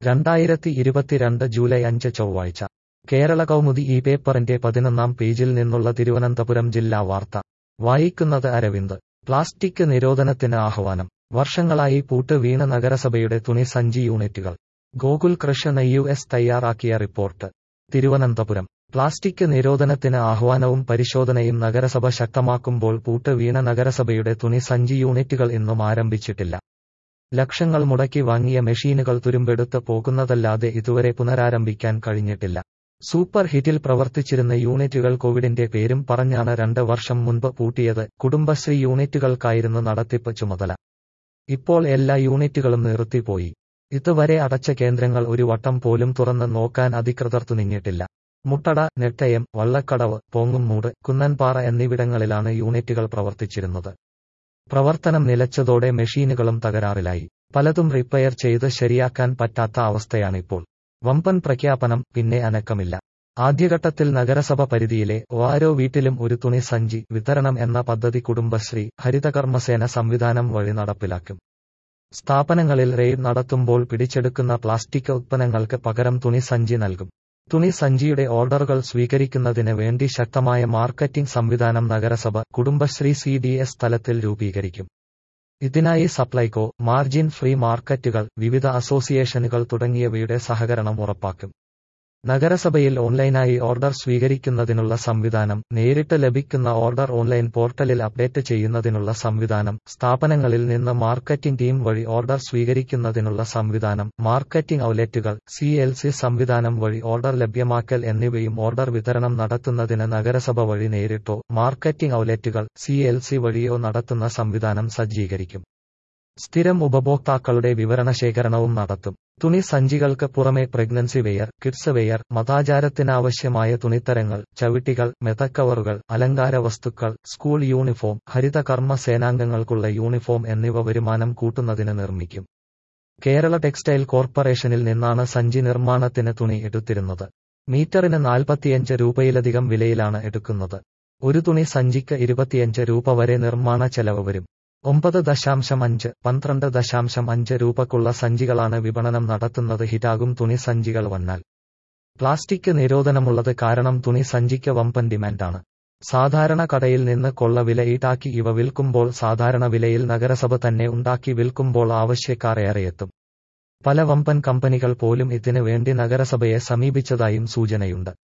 രണ്ടായിരത്തി ഇരുപത്തിരണ്ട് ജൂലൈ അഞ്ച് ചൊവ്വാഴ്ച കേരള കൗമുദി ഈ പേപ്പറിന്റെ പതിനൊന്നാം പേജിൽ നിന്നുള്ള തിരുവനന്തപുരം ജില്ലാ വാർത്ത വായിക്കുന്നത് അരവിന്ദ് പ്ലാസ്റ്റിക് നിരോധനത്തിന് ആഹ്വാനം വർഷങ്ങളായി പൂട്ട് വീണ നഗരസഭയുടെ തുണി സഞ്ചി യൂണിറ്റുകൾ ഗോകുൽ കൃഷ്ണ യു എസ് തയ്യാറാക്കിയ റിപ്പോർട്ട് തിരുവനന്തപുരം പ്ലാസ്റ്റിക് നിരോധനത്തിന് ആഹ്വാനവും പരിശോധനയും നഗരസഭ ശക്തമാക്കുമ്പോൾ പൂട്ട് വീണ നഗരസഭയുടെ തുണി സഞ്ചി യൂണിറ്റുകൾ ഇന്നും ആരംഭിച്ചിട്ടില്ല ലക്ഷങ്ങൾ മുടക്കി വാങ്ങിയ മെഷീനുകൾ തുരുമ്പെടുത്ത് പോകുന്നതല്ലാതെ ഇതുവരെ പുനരാരംഭിക്കാൻ കഴിഞ്ഞിട്ടില്ല സൂപ്പർ ഹിറ്റിൽ പ്രവർത്തിച്ചിരുന്ന യൂണിറ്റുകൾ കോവിഡിന്റെ പേരും പറഞ്ഞാണ് രണ്ട് വർഷം മുൻപ് പൂട്ടിയത് കുടുംബശ്രീ യൂണിറ്റുകൾക്കായിരുന്നു നടത്തിപ്പ് ചുമതല ഇപ്പോൾ എല്ലാ യൂണിറ്റുകളും നിർത്തിപ്പോയി ഇതുവരെ അടച്ച കേന്ദ്രങ്ങൾ ഒരു വട്ടം പോലും തുറന്ന് നോക്കാൻ അധികൃതർ തുനിഞ്ഞിട്ടില്ല മുട്ടട നെട്ടയം വള്ളക്കടവ് പോങ്ങുംമൂട് കുന്നൻപാറ എന്നിവിടങ്ങളിലാണ് യൂണിറ്റുകൾ പ്രവർത്തിച്ചിരുന്നത് പ്രവർത്തനം നിലച്ചതോടെ മെഷീനുകളും തകരാറിലായി പലതും റിപ്പയർ ചെയ്ത് ശരിയാക്കാൻ പറ്റാത്ത അവസ്ഥയാണിപ്പോൾ വമ്പൻ പ്രഖ്യാപനം പിന്നെ അനക്കമില്ല ആദ്യഘട്ടത്തിൽ നഗരസഭ പരിധിയിലെ ഓരോ വീട്ടിലും ഒരു തുണി സഞ്ചി വിതരണം എന്ന പദ്ധതി കുടുംബശ്രീ ഹരിതകർമ്മസേന സംവിധാനം വഴി നടപ്പിലാക്കും സ്ഥാപനങ്ങളിൽ റെയ്ഡ് നടത്തുമ്പോൾ പിടിച്ചെടുക്കുന്ന പ്ലാസ്റ്റിക് ഉത്പന്നങ്ങൾക്ക് പകരം തുണി സഞ്ചി നൽകും തുണി സഞ്ചിയുടെ ഓർഡറുകൾ സ്വീകരിക്കുന്നതിന് വേണ്ടി ശക്തമായ മാർക്കറ്റിംഗ് സംവിധാനം നഗരസഭ കുടുംബശ്രീ സി ഡി എസ് തലത്തിൽ രൂപീകരിക്കും ഇതിനായി സപ്ലൈകോ മാർജിൻ ഫ്രീ മാർക്കറ്റുകൾ വിവിധ അസോസിയേഷനുകൾ തുടങ്ങിയവയുടെ സഹകരണം ഉറപ്പാക്കും നഗരസഭയിൽ ഓൺലൈനായി ഓർഡർ സ്വീകരിക്കുന്നതിനുള്ള സംവിധാനം നേരിട്ട് ലഭിക്കുന്ന ഓർഡർ ഓൺലൈൻ പോർട്ടലിൽ അപ്ഡേറ്റ് ചെയ്യുന്നതിനുള്ള സംവിധാനം സ്ഥാപനങ്ങളിൽ നിന്ന് മാർക്കറ്റിംഗ് ടീം വഴി ഓർഡർ സ്വീകരിക്കുന്നതിനുള്ള സംവിധാനം മാർക്കറ്റിംഗ് ഔട്ട്ലെറ്റുകൾ സി എൽ സി സംവിധാനം വഴി ഓർഡർ ലഭ്യമാക്കൽ എന്നിവയും ഓർഡർ വിതരണം നടത്തുന്നതിന് നഗരസഭ വഴി നേരിട്ടോ മാർക്കറ്റിംഗ് ഔട്ട്ലെറ്റുകൾ സി എൽ സി വഴിയോ നടത്തുന്ന സംവിധാനം സജ്ജീകരിക്കും സ്ഥിരം ഉപഭോക്താക്കളുടെ വിവരണ ശേഖരണവും നടത്തും തുണി സഞ്ചികൾക്ക് പുറമെ പ്രഗ്നൻസി വെയർ കിഡ്സ് വെയർ മതാചാരത്തിനാവശ്യമായ തുണിത്തരങ്ങൾ ചവിട്ടികൾ മെതക്കവറുകൾ അലങ്കാര വസ്തുക്കൾ സ്കൂൾ യൂണിഫോം ഹരിതകർമ്മ സേനാംഗങ്ങൾക്കുള്ള യൂണിഫോം എന്നിവ വരുമാനം കൂട്ടുന്നതിന് നിർമ്മിക്കും കേരള ടെക്സ്റ്റൈൽ കോർപ്പറേഷനിൽ നിന്നാണ് സഞ്ചി നിർമ്മാണത്തിന് തുണി എടുത്തിരുന്നത് മീറ്ററിന് നാൽപ്പത്തിയഞ്ച് രൂപയിലധികം വിലയിലാണ് എടുക്കുന്നത് ഒരു തുണി സഞ്ചിക്ക് ഇരുപത്തിയഞ്ച് രൂപ വരെ നിർമ്മാണ ചെലവ് വരും ഒമ്പത് ദശാംശം അഞ്ച് പന്ത്രണ്ട് ദശാംശം അഞ്ച് രൂപക്കുള്ള സഞ്ചികളാണ് വിപണനം നടത്തുന്നത് ഹിറ്റാകും തുണി സഞ്ചികൾ വന്നാൽ പ്ലാസ്റ്റിക് നിരോധനമുള്ളത് കാരണം തുണി സഞ്ചിക്ക് വമ്പൻ ഡിമാൻഡാണ് സാധാരണ കടയിൽ നിന്ന് കൊള്ള വില ഈടാക്കി ഇവ വിൽക്കുമ്പോൾ സാധാരണ വിലയിൽ നഗരസഭ തന്നെ ഉണ്ടാക്കി വിൽക്കുമ്പോൾ ആവശ്യക്കാർ ഏറെയെത്തും പല വമ്പൻ കമ്പനികൾ പോലും ഇതിനു വേണ്ടി നഗരസഭയെ സമീപിച്ചതായും സൂചനയുണ്ട്